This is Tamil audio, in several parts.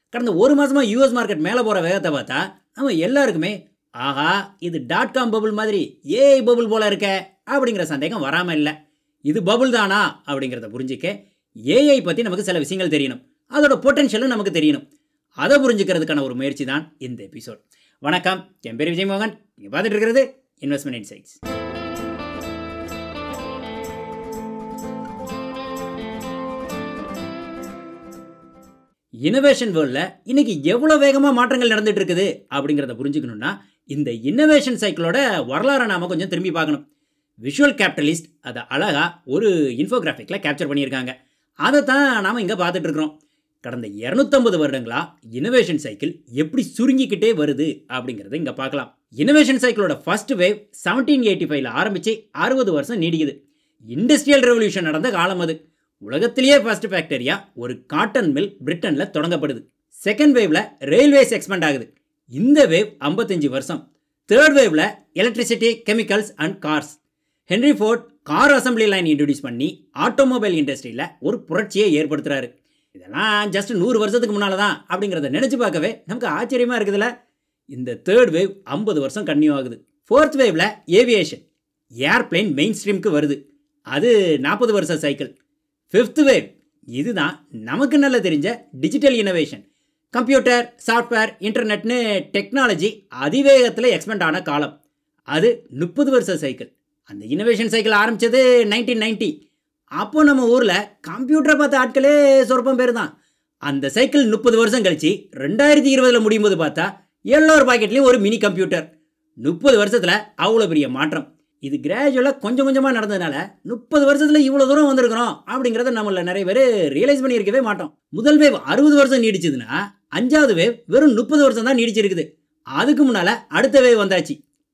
கடந்த ஒரு மாசமா யூஎஸ் மார்க்கெட் மேலே போகிற வேகத்தை பார்த்தா நம்ம எல்லாருக்குமே ஆஹா இது டாட் காம் பபுள் மாதிரி ஏஐ பபுள் போல இருக்க அப்படிங்கிற சந்தேகம் வராமல் இல்லை இது பபுள் தானா அப்படிங்கிறத புரிஞ்சிக்க ஏஐ பற்றி நமக்கு சில விஷயங்கள் தெரியணும் அதோட பொட்டன்ஷியலும் நமக்கு தெரியணும் அதை புரிஞ்சுக்கிறதுக்கான ஒரு முயற்சி தான் இந்த எபிசோட் வணக்கம் என் பேர் விஜய் மோகன் நீங்கள் பார்த்துட்டு இருக்கிறது இன்வெஸ்ட்மெண்ட் இன்சைட்ஸ் இனோவேஷன் வேர்ல்டில் இன்னைக்கு எவ்வளோ வேகமாக மாற்றங்கள் நடந்துட்டு இருக்குது அப்படிங்கிறத புரிஞ்சுக்கணும்னா இந்த இன்னோவேஷன் சைக்கிளோட வரலாறை நாம கொஞ்சம் திரும்பி பார்க்கணும் விஷுவல் கேபிட்டலிஸ்ட் அதை அழகாக ஒரு இன்ஃபோகிராஃபிக்கில் கேப்சர் பண்ணியிருக்காங்க அதை தான் நாம் இங்கே பார்த்துட்டு இருக்கிறோம் கடந்த இரநூத்தம்பது வருடங்களா இனோவேஷன் சைக்கிள் எப்படி சுருங்கிக்கிட்டே வருது அப்படிங்கிறத இங்கே பார்க்கலாம் இனோவேஷன் சைக்கிளோட ஃபர்ஸ்ட் வேவ் செவன்டீன் எயிட்டி ஃபைவ்ல ஆரம்பித்து அறுபது வருஷம் நீடிக்குது இண்டஸ்ட்ரியல் ரெவல்யூஷன் நடந்த காலம் அது உலகத்திலேயே ஃபர்ஸ்ட் ஃபேக்டரியா ஒரு காட்டன் மில் பிரிட்டனில் தொடங்கப்படுது செகண்ட் வேவ்ல ரயில்வேஸ் எக்ஸ்பெண்ட் ஆகுது இந்த வேவ் ஐம்பத்தஞ்சு வருஷம் தேர்ட் வேவ்ல electricity chemicals and cars Henry Ford car assembly line introduce பண்ணி ஆட்டோமொபைல் இண்டஸ்ட்ரியில் ஒரு புரட்சியை ஏற்படுத்துறாரு இதெல்லாம் ஜஸ்ட் நூறு வருஷத்துக்கு முன்னால் தான் அப்படிங்கிறத நினச்சி பார்க்கவே நமக்கு ஆச்சரியமாக இருக்குதுல்ல இந்த தேர்ட் வேவ் ஐம்பது வருஷம் கன்னியூ ஆகுது ஃபோர்த் வேவ்ல ஏவியேஷன் ஏர்பிளைன் மெயின் ஸ்ட்ரீம்க்கு வருது அது நாற்பது வருஷ சைக்கிள் ஃபிஃப்த் வேவ் இதுதான் நமக்கு நல்ல தெரிஞ்ச டிஜிட்டல் இனோவேஷன் கம்ப்யூட்டர் சாஃப்ட்வேர் இன்டர்நெட்னு டெக்னாலஜி அதிவேகத்தில் எக்ஸ்பெண்ட் ஆன காலம் அது முப்பது வருஷ சைக்கிள் அந்த இனோவேஷன் சைக்கிள் ஆரம்பித்தது நைன்டீன் நைன்ட்டி அப்போ நம்ம ஊரில் கம்ப்யூட்டரை பார்த்த ஆட்களே சொற்பம் பேர் தான் அந்த சைக்கிள் முப்பது வருஷம் கழிச்சு ரெண்டாயிரத்தி இருபதில் முடியும் போது பார்த்தா எல்லோரு பாக்கெட்லேயும் ஒரு மினி கம்ப்யூட்டர் முப்பது வருஷத்தில் அவ்வளோ பெரிய மாற்றம் இது கிராஜுவலாக கொஞ்சம் கொஞ்சமாக நடந்ததுனால முப்பது வருஷத்தில் இவ்வளோ தூரம் வந்திருக்கிறோம் அப்படிங்கிறத நம்மள நிறைய பேர் ரியலைஸ் பண்ணியிருக்கவே மாட்டோம் முதல் வேவ் அறுபது வருஷம் நீடிச்சதுன்னா அஞ்சாவது வேவ் வெறும் முப்பது வருஷம் தான் நீடிச்சிருக்குது அதுக்கு முன்னால் அடுத்த வேவ் வந்தாச்சு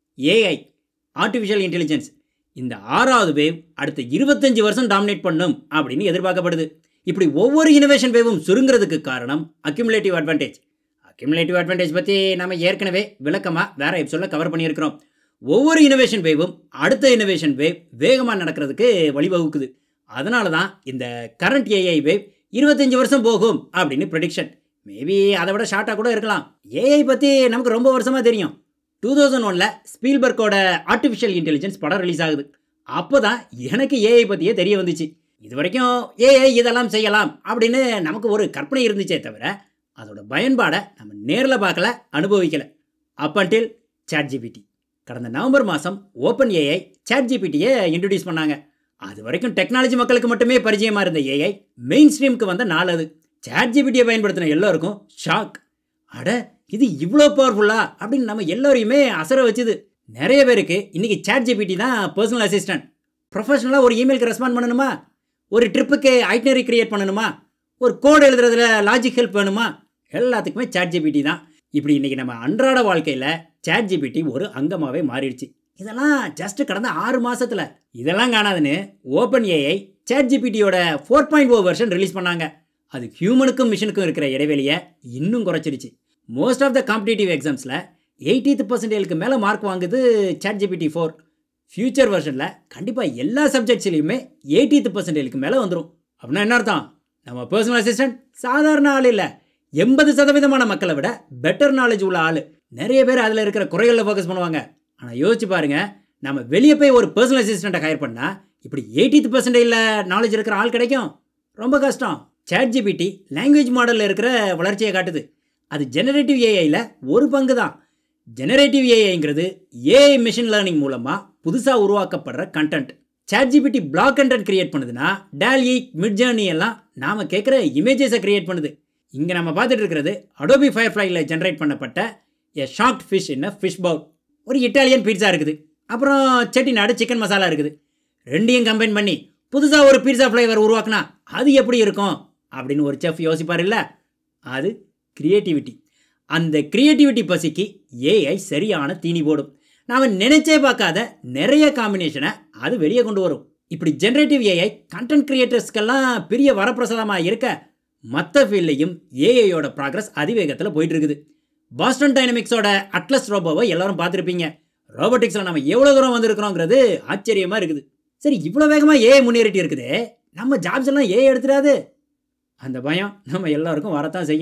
ஏஐ ஆர்டிஃபிஷியல் இன்டெலிஜென்ஸ் இந்த ஆறாவது வேவ் அடுத்த இருபத்தஞ்சு வருஷம் டாமினேட் பண்ணும் அப்படின்னு எதிர்பார்க்கப்படுது இப்படி ஒவ்வொரு இனோவேஷன் வேவும் சுருங்குறதுக்கு காரணம் அக்யூமுலேட்டிவ் அட்வான்டேஜ் அக்யூமுலேட்டிவ் அட்வான்டேஜ் பற்றி நம்ம ஏற்கனவே விளக்கமாக வேற எபிசோடில் கவர் பண்ணியிருக்கிறோம் ஒவ்வொரு இனோவேஷன் வேவும் அடுத்த இனோவேஷன் வேவ் வேகமாக நடக்கிறதுக்கு வழிவகுக்குது அதனால தான் இந்த கரண்ட் ஏஐ வேவ் இருபத்தஞ்சு வருஷம் போகும் அப்படின்னு ப்ரெடிக்ஷன் மேபி அதை விட ஷார்ட்டாக கூட இருக்கலாம் ஏஐ பற்றி நமக்கு ரொம்ப வருஷமாக தெரியும் டூ தௌசண்ட் ஒனில் ஸ்பீல்பர்க்கோட ஆர்டிஃபிஷியல் இன்டெலிஜென்ஸ் படம் ரிலீஸ் ஆகுது அப்போ தான் எனக்கு ஏஐ பற்றியே தெரிய வந்துச்சு இது வரைக்கும் ஏஐ இதெல்லாம் செய்யலாம் அப்படின்னு நமக்கு ஒரு கற்பனை இருந்துச்சே தவிர அதோட பயன்பாடை நம்ம நேரில் பார்க்கல அனுபவிக்கல அப் அன்டில் சாட் ஜிபிடி கடந்த நவம்பர் மாதம் ஓப்பன் ஏஐ சாட் ஜிபிடியை இன்ட்ரடியூஸ் பண்ணாங்க அது வரைக்கும் டெக்னாலஜி மக்களுக்கு மட்டுமே பரிச்சயமாக இருந்த ஏஐ மெயின் ஸ்ட்ரீமுக்கு வந்த நாள் அது சாட் ஜிபிடியை பயன்படுத்தின எல்லோருக்கும் ஷாக் அட இது இவ்வளோ பவர்ஃபுல்லா அப்படின்னு நம்ம எல்லோரையுமே அசர வச்சுது நிறைய பேருக்கு இன்னைக்கு சாட் ஜிபிடி தான் பர்சனல் அசிஸ்டன்ட் ப்ரொஃபஷனலாக ஒரு இமெயிலுக்கு ரெஸ்பாண்ட் பண்ணணுமா ஒரு ட்ரிப்புக்கு ஐட்னரி கிரியேட் பண்ணணுமா ஒரு கோட் எழுதுறதுல லாஜிக் ஹெல்ப் வேணுமா எல்லாத்துக்குமே சாட் ஜிபிடி தான் இப்படி இன்னைக்கு நம்ம அன்றாட வாழ்க்கையில் சாட் ஜிபிடி ஒரு அங்கமாகவே மாறிடுச்சு இதெல்லாம் ஜஸ்ட் கடந்த ஆறு மாசத்துல இதெல்லாம் காணாதுன்னு ஓப்பன் ஏஐ சாட் ஜிபிடியோட four point O version release பண்ணாங்க அது ஹியூமனுக்கும் மிஷினுக்கும் இருக்கிற இடைவெளியை இன்னும் குறைச்சிருச்சு மோஸ்ட் ஆஃப் த காம்படிட்டிவ் எக்ஸாம்ஸில் எயிட்டித்து பர்சன்டேஜுக்கு மேலே மார்க் வாங்குது சாட் ஜிபிடி ஃபோர் ஃபியூச்சர் வெர்ஷனில் கண்டிப்பாக எல்லா சப்ஜெக்ட்ஸ்லையுமே எயிட்டித்து பர்சன்டேஜுக்கு மேலே வந்துடும் அப்படின்னா என்ன அர்த்தம் நம்ம பர்சனல் அசிஸ்டன்ட் சாதாரண ஆள் இல்லை எண்பது சதவீதமான மக்களை விட பெட்டர் நாலேஜ் உள்ள ஆள் நிறைய பேர் அதில் இருக்கிற குறைகளில் ஃபோக்கஸ் பண்ணுவாங்க ஆனால் யோசிச்சு பாருங்க நம்ம வெளியே போய் ஒரு பர்சனல் அசிஸ்டண்ட்டை ஹையர் பண்ணால் இப்படி எயிட்டித்து பர்சன்டேஜில் நாலேஜ் இருக்கிற ஆள் கிடைக்கும் ரொம்ப கஷ்டம் சாட் ஜிபிடி லாங்குவேஜ் மாடலில் இருக்கிற வளர்ச்சியை காட்டுது அது ஜெனரேட்டிவ் ஏஐயில் ஒரு பங்கு தான் ஜெனரேட்டிவ் ஏஐங்கிறது ஏஐ மிஷின் லேர்னிங் மூலமாக புதுசாக உருவாக்கப்படுற content ChatGPT blog content create பண்ணுதுன்னா டேலி மிட் ஜேர்னி எல்லாம் நாம் கேட்குற இமேஜஸை கிரியேட் பண்ணுது இங்கே நம்ம பார்த்துட்டு இருக்கிறது அடோபி ஃபயர்ஃப்ளைல ஜென்ரேட் பண்ணப்பட்ட a shocked fish in fish bowl ஒரு இட்டாலியன் பீட்சா இருக்குது அப்புறம் செட்டிநாடு சிக்கன் மசாலா இருக்குது ரெண்டையும் கம்பைன் பண்ணி புதுசாக ஒரு பீட்சா ஃப்ளேவர் உருவாக்குனா அது எப்படி இருக்கும் அப்படின்னு ஒரு செஃப் யோசிப்பார் இல்லை அது கிரியேட்டிவிட்டி அந்த கிரியேட்டிவிட்டி பசிக்கு ஏஐ சரியான தீனி போடும் நாம் நினைச்சே பார்க்காத நிறைய காம்பினேஷனை அது வெளியே கொண்டு வரும் இப்படி ஜென்ரேட்டிவ் ஏஐ கண்டென்ட் கிரியேட்டர்ஸ்க்கெல்லாம் பெரிய வரப்பிரசாதமாக இருக்க மற்ற ஃபீல்ட்லையும் ஏஐயோட ப்ராக்ரஸ் அதிவேகத்தில் போயிட்டு இருக்குது பாஸ்டன் டைனமிக்ஸோட அட்லஸ் ரோபோவை எல்லாரும் பார்த்துருப்பீங்க ரோபோட்டிக்ஸில் நம்ம எவ்வளோ தூரம் வந்திருக்கிறோங்கிறது ஆச்சரியமாக இருக்குது சரி இவ்வளோ வேகமாக ஏஐ முன்னேறிட்டு இருக்குது நம்ம ஜாப்ஸ் எல்லாம் ஏஐ எடுத்துடாது அந்த பயம் நம்ம எல்லாருக்கும் வரத்தான் செய்யும்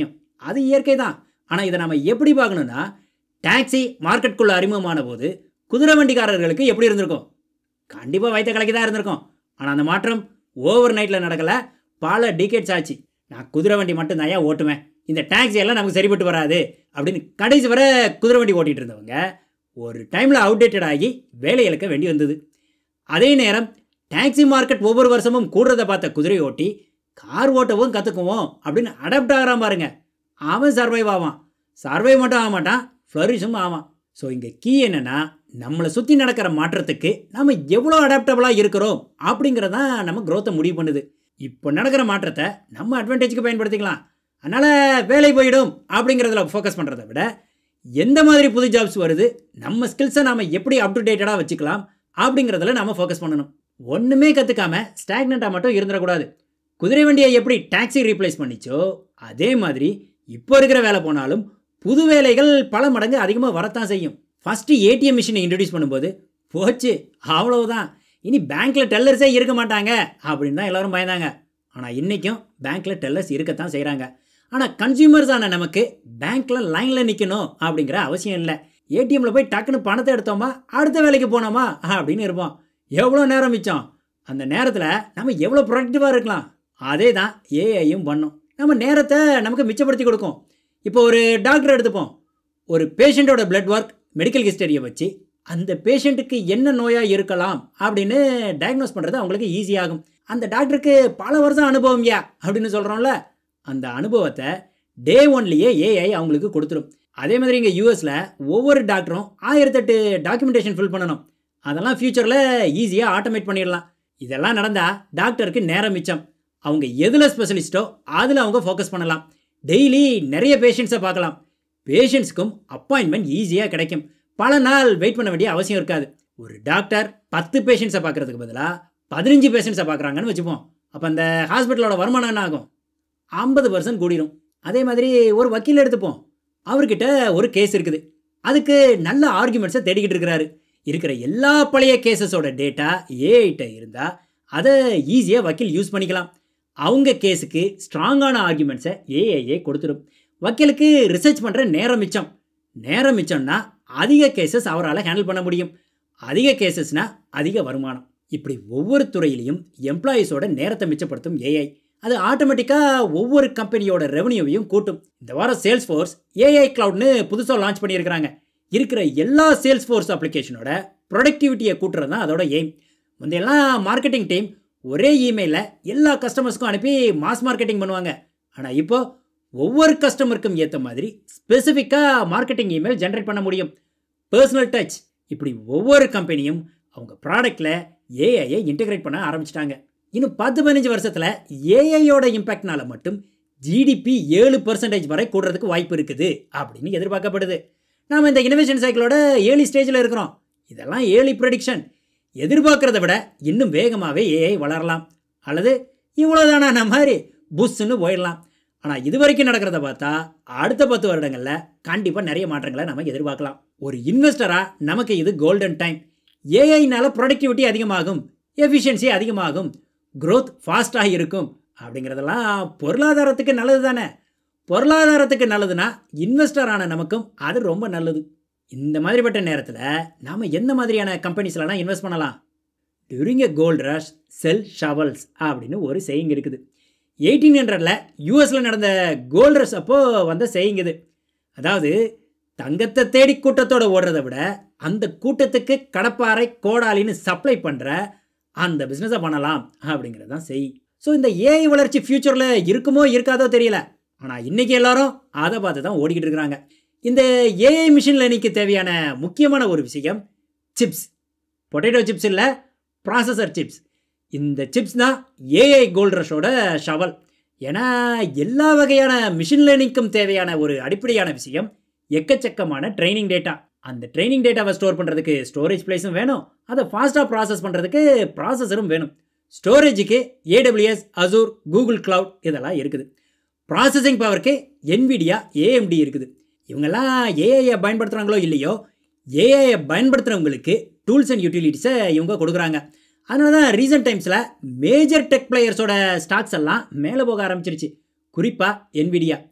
அது இயற்கை தான் ஆனால் இதை நம்ம எப்படி பார்க்கணும்னா டாக்ஸி மார்க்கெட்டுக்குள்ளே அறிமுகமான போது குதிரை வண்டிக்காரர்களுக்கு எப்படி இருந்திருக்கும் கண்டிப்பாக வைத்த கலக்கி தான் இருந்திருக்கும் ஆனால் அந்த மாற்றம் ஓவர் நைட்டில் நடக்கலை பல டிகேட்ஸ் ஆச்சு நான் குதிரை வண்டி மட்டும் தான் ஓட்டுவேன் இந்த டாக்ஸி எல்லாம் நமக்கு சரிப்பட்டு வராது அப்படின்னு கடைசி வரை குதிரை வண்டி ஓட்டிகிட்டு இருந்தவங்க ஒரு டைமில் அவுடேட்டட் ஆகி வேலை இழக்க வேண்டி வந்தது அதே நேரம் டாக்ஸி மார்க்கெட் ஒவ்வொரு வருஷமும் கூடுறதை பார்த்த குதிரை ஓட்டி கார் ஓட்டவும் கற்றுக்குவோம் அப்படின்னு அடாப்ட் ஆகிறான் பாருங்க அவன் சர்வைவ் ஆவான் சர்வைவ் மட்டும் ஆக மாட்டான் ஃப்ளரிஷும் ஆவான் ஸோ இங்கே கீ என்னென்னா நம்மளை சுற்றி நடக்கிற மாற்றத்துக்கு நம்ம எவ்வளோ அடாப்டபுளாக இருக்கிறோம் அப்படிங்கிறதான் நம்ம growth-அ முடிவு பண்ணுது இப்போ நடக்கிற மாற்றத்தை நம்ம அட்வான்டேஜுக்கு பயன்படுத்திக்கலாம் அதனால் வேலை போயிடும் அப்படிங்கிறதுல ஃபோக்கஸ் பண்ணுறதை விட எந்த மாதிரி புது ஜாப்ஸ் வருது நம்ம ஸ்கில்ஸை நாம் எப்படி அப் டு டேட்டடாக வச்சுக்கலாம் அப்படிங்கிறதுல நம்ம ஃபோக்கஸ் பண்ணணும் ஒன்றுமே கற்றுக்காம ஸ்டாக்னண்ட்டாக மட்டும் இருந்துடக்கூடாது குதிரை வண்டியை எப்படி டாக்ஸி ரீப்ளேஸ் பண்ணிச்சோ அதே மாதிரி இப்போ இருக்கிற வேலை போனாலும் புது வேலைகள் பல மடங்கு அதிகமாக வரத்தான் செய்யும் ஃபஸ்ட்டு ஏடிஎம் மிஷினை இன்ட்ரடியூஸ் பண்ணும்போது போச்சு அவ்வளவுதான் இனி பேங்க்கில் டெல்லர்ஸே இருக்க மாட்டாங்க அப்படின்னு தான் எல்லாரும் பயந்தாங்க ஆனால் இன்றைக்கும் பேங்க்கில் டெல்லர்ஸ் இருக்கத்தான் செய்கிறாங்க ஆனால் கன்சியூமர்ஸான நமக்கு பேங்க்கில் லைனில் நிற்கணும் அப்படிங்கிற அவசியம் இல்லை ஏடிஎம்மில் போய் டக்குன்னு பணத்தை எடுத்தோமா அடுத்த வேலைக்கு போனோமா அப்படின்னு இருப்போம் எவ்வளோ நேரம் மிச்சம் அந்த நேரத்தில் நம்ம எவ்வளோ ப்ரொடக்டிவாக இருக்கலாம் அதே தான் ஏஐயும் பண்ணும் நம்ம நேரத்தை நமக்கு மிச்சப்படுத்தி கொடுக்கும் இப்போ ஒரு டாக்டர் எடுத்துப்போம் ஒரு பேஷண்ட்டோட blood ஒர்க் மெடிக்கல் ஹிஸ்டரியை வச்சு அந்த பேஷண்ட்டுக்கு என்ன நோயாக இருக்கலாம் அப்படின்னு டயக்னோஸ் பண்ணுறது அவங்களுக்கு ஈஸியாகும் அந்த டாக்டருக்கு பல வருஷம் அனுபவம் யா அப்படின்னு சொல்கிறோம்ல அந்த அனுபவத்தை டே ஒன்லேயே ஏஐ அவங்களுக்கு கொடுத்துரும் அதே மாதிரி இங்கே யூஎஸில் ஒவ்வொரு டாக்டரும் ஆயிரத்தெட்டு டாக்குமெண்டேஷன் ஃபில் பண்ணணும் அதெல்லாம் ஃப்யூச்சரில் ஈஸியாக ஆட்டோமேட் பண்ணிடலாம் இதெல்லாம் நடந்தால் டாக்டருக்கு நேரம் மிச்சம் அவங்க எதில் ஸ்பெஷலிஸ்ட்டோ அதில் அவங்க ஃபோக்கஸ் பண்ணலாம் டெய்லி நிறைய பேஷண்ட்ஸை பார்க்கலாம் பேஷண்ட்ஸ்க்கும் அப்பாயின்மெண்ட் ஈஸியாக கிடைக்கும் பல நாள் வெயிட் பண்ண வேண்டிய அவசியம் இருக்காது ஒரு டாக்டர் பத்து பேஷண்ட்ஸை பார்க்குறதுக்கு பதிலாக பதினஞ்சு பேஷண்ட்ஸை பார்க்குறாங்கன்னு வச்சுப்போம் அப்போ அந்த ஹாஸ்பிட்டலோட வருமானம் என்ன ஆகும் ஐம்பது பர்சன்ட் கூடிரும் அதே மாதிரி ஒரு வக்கீல் எடுத்துப்போம் அவர்கிட்ட ஒரு கேஸ் இருக்குது அதுக்கு நல்ல ஆர்குமெண்ட்ஸை தேடிக்கிட்டு இருக்கிறாரு இருக்கிற எல்லா பழைய கேசஸோட டேட்டா ஏஐட்ட இருந்தால் அதை ஈஸியாக வக்கீல் யூஸ் பண்ணிக்கலாம் அவங்க கேஸுக்கு ஸ்ட்ராங்கான ஆர்குமெண்ட்ஸை ஏஐஏ கொடுத்துரும் வக்கீலுக்கு ரிசர்ச் பண்ணுற நேரம் மிச்சம் நேரம் மிச்சம்னா அதிக கேசஸ் அவரால் ஹேண்டில் பண்ண முடியும் அதிக கேசஸ்னா அதிக வருமானம் இப்படி ஒவ்வொரு துறையிலையும் எம்ப்ளாயீஸோட நேரத்தை மிச்சப்படுத்தும் ஏஐ அது ஆட்டோமேட்டிக்காக ஒவ்வொரு கம்பெனியோட ரெவன்யூவையும் கூட்டும் இந்த வாரம் சேல்ஸ் ஃபோர்ஸ் ஏஐ கிளவுட்னு புதுசாக லான்ச் பண்ணியிருக்கிறாங்க இருக்கிற எல்லா சேல்ஸ் ஃபோர்ஸ் அப்ளிகேஷனோட ப்ரொடக்டிவிட்டியை கூட்டுறது தான் அதோட எய்ம் முந்தையெல்லாம் மார்க்கெட்டிங் டீம் ஒரே இமெயிலில் எல்லா கஸ்டமர்ஸ்க்கும் அனுப்பி மாஸ் மார்க்கெட்டிங் பண்ணுவாங்க ஆனால் இப்போ ஒவ்வொரு கஸ்டமருக்கும் ஏற்ற மாதிரி ஸ்பெசிஃபிக்காக மார்க்கெட்டிங் இமெயில் ஜென்ரேட் பண்ண முடியும் பர்சனல் டச் இப்படி ஒவ்வொரு கம்பெனியும் அவங்க ப்ராடக்டில் ஏஐயை இன்டெகிரேட் பண்ண ஆரம்பிச்சிட்டாங்க இன்னும் பத்து பதினஞ்சு வருஷத்தில் ஏஐயோட இம்பேக்ட்னால மட்டும் ஜிடிபி ஏழு பர்சன்டேஜ் வரை கூடுறதுக்கு வாய்ப்பு இருக்குது அப்படின்னு எதிர்பார்க்கப்படுது நாம் இந்த இனோவேஷன் சைக்கிளோட ஏர்லி ஸ்டேஜில் இருக்கிறோம் இதெல்லாம் ஏர்லி ப்ரெடிக்ஷன் எதிர்பார்க்கறத விட இன்னும் வேகமாகவே ஏஐ வளரலாம் அல்லது இவ்வளோதானா நம்ம மாதிரி புஷ்ஷுன்னு போயிடலாம் ஆனால் இது வரைக்கும் நடக்கிறத பார்த்தா அடுத்த பத்து வருடங்களில் கண்டிப்பாக நிறைய மாற்றங்களை நம்ம எதிர்பார்க்கலாம் ஒரு இன்வெஸ்டராக நமக்கு இது கோல்டன் டைம் ஏஐனால ப்ரொடக்டிவிட்டி அதிகமாகும் எஃபிஷியன்சி அதிகமாகும் growth ஃபாஸ்ட்டாக இருக்கும் அப்படிங்கிறதெல்லாம் பொருளாதாரத்துக்கு நல்லது தானே பொருளாதாரத்துக்கு நல்லதுன்னா இன்வெஸ்டர் ஆன நமக்கும் அது ரொம்ப நல்லது இந்த மாதிரிப்பட்ட நேரத்தில் நாம் எந்த மாதிரியான கம்பெனிஸ்லலாம் இன்வெஸ்ட் பண்ணலாம் during a gold rush sell shovels அப்படின்னு ஒரு செய்யுங்க இருக்குது எயிட்டீன் ஹண்ட்ரடில் யூஎஸில் நடந்த கோல்ட் ரஷ் அப்போது வந்த செய்யுங்க இது அதாவது தங்கத்தை தேடி கூட்டத்தோட ஓடுறதை விட அந்த கூட்டத்துக்கு கடப்பாறை கோடாலின்னு சப்ளை பண்ணுற அந்த பிஸ்னஸை பண்ணலாம் அப்படிங்கிறது தான் செய் ஸோ இந்த ஏஐ வளர்ச்சி ஃப்யூச்சரில் இருக்குமோ இருக்காதோ தெரியல ஆனால் இன்றைக்கி எல்லாரும் அதை பார்த்து தான் ஓடிக்கிட்டு இருக்கிறாங்க இந்த ஏஐ மிஷின் லேர்னிங்க்கு தேவையான முக்கியமான ஒரு விஷயம் சிப்ஸ் பொட்டேட்டோ சிப்ஸ் இல்லை ப்ராசஸர் சிப்ஸ் இந்த சிப்ஸ் தான் ஏஐ கோல்ட் ரஷோட ஷவல் ஏன்னா எல்லா வகையான மிஷின் லேர்னிங்க்கும் தேவையான ஒரு அடிப்படையான விஷயம் எக்கச்சக்கமான ட்ரைனிங் டேட்டா அந்த ட்ரைனிங் டேட்டாவை ஸ்டோர் பண்ணுறதுக்கு ஸ்டோரேஜ் பிளேஸும் வேணும் அதை ஃபாஸ்ட்டாக ப்ராசஸ் பண்ணுறதுக்கு ப்ராசஸரும் வேணும் ஸ்டோரேஜுக்கு ஏடபிள்யூஎஸ் அசூர் கூகுள் கிளவுட் இதெல்லாம் இருக்குது ப்ராசஸிங் பவருக்கு என்விடியா ஏஎம்டி இருக்குது இவங்கெல்லாம் ஏஐயை பயன்படுத்துகிறாங்களோ இல்லையோ ஏஐயை பயன்படுத்துகிறவங்களுக்கு டூல்ஸ் அண்ட் யூட்டிலிட்டிஸை இவங்க கொடுக்குறாங்க அதனால தான் ரீசெண்ட் டைம்ஸில் மேஜர் டெக் பிளேயர்ஸோட ஸ்டாக்ஸ் எல்லாம் மேலே போக ஆரம்பிச்சிருச்சு குறிப்பாக என்விடியா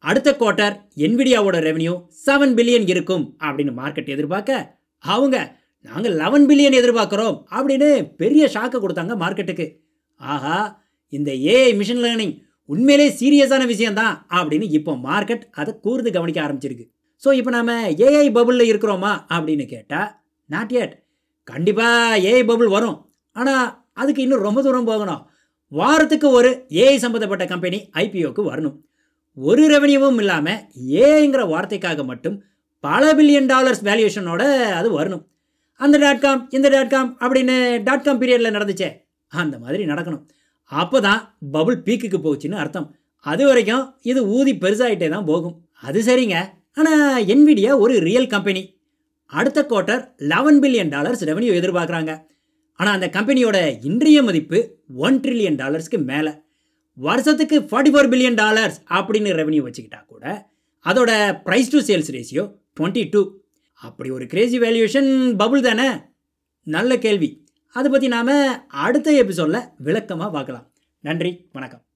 அடுத்த குவார்ட்டர் என்விடியாவோட ரெவென்யூ செவன் பில்லியன் இருக்கும் அப்படின்னு மார்க்கெட் எதிர்பார்க்க அவங்க நாங்கள் லெவன் பில்லியன் எதிர்பார்க்குறோம் அப்படின்னு பெரிய ஷாக்கை கொடுத்தாங்க மார்க்கெட்டுக்கு ஆஹா இந்த ஏஐ மிஷின் லேர்னிங் உண்மையிலே சீரியஸான விஷயம்தான் அப்படின்னு இப்போ மார்க்கெட் அதை கூர்ந்து கவனிக்க ஆரம்பிச்சிருக்கு ஸோ இப்போ நாம ஏஐ பபுளில் இருக்கிறோமா அப்படின்னு கேட்டால் நாட் yet கண்டிப்பாக ஏஐ பபுள் வரும் ஆனால் அதுக்கு இன்னும் ரொம்ப தூரம் போகணும் வாரத்துக்கு ஒரு ஏஐ சம்மந்தப்பட்ட கம்பெனி ஐபிஓக்கு வரணும் ஒரு ரெவன்யூவும் இல்லாமல் ஏங்கிற வார்த்தைக்காக மட்டும் பல பில்லியன் டாலர்ஸ் வேல்யூஷனோட அது வரணும் அந்த டாட் காம் இந்த டாட் காம் அப்படின்னு டாட் காம் பீரியடில் நடந்துச்சே அந்த மாதிரி நடக்கணும் அப்போ தான் பபுள் பீக்குக்கு போச்சுன்னு அர்த்தம் அது வரைக்கும் இது ஊதி பெருசாகிட்டே தான் போகும் அது சரிங்க ஆனால் என்விடியா ஒரு ரியல் கம்பெனி அடுத்த quarter eleven billion dollars revenue எதிர்பார்க்குறாங்க ஆனால் அந்த கம்பெனியோட இன்றைய மதிப்பு ஒன் ட்ரில்லியன் டாலர்ஸ்க்கு மேலே வருஷத்துக்கு ஃபார்ட்டி ஃபோர் பில்லியன் டாலர்ஸ் அப்படின்னு ரெவன்யூ வச்சுக்கிட்டா கூட அதோட price to sales ratio twenty two அப்படி ஒரு கிரேசி வேல்யூஷன் பபுள் தானே நல்ல கேள்வி அதை பற்றி நாம் அடுத்த எபிசோடில் விளக்கமாக பார்க்கலாம் நன்றி வணக்கம்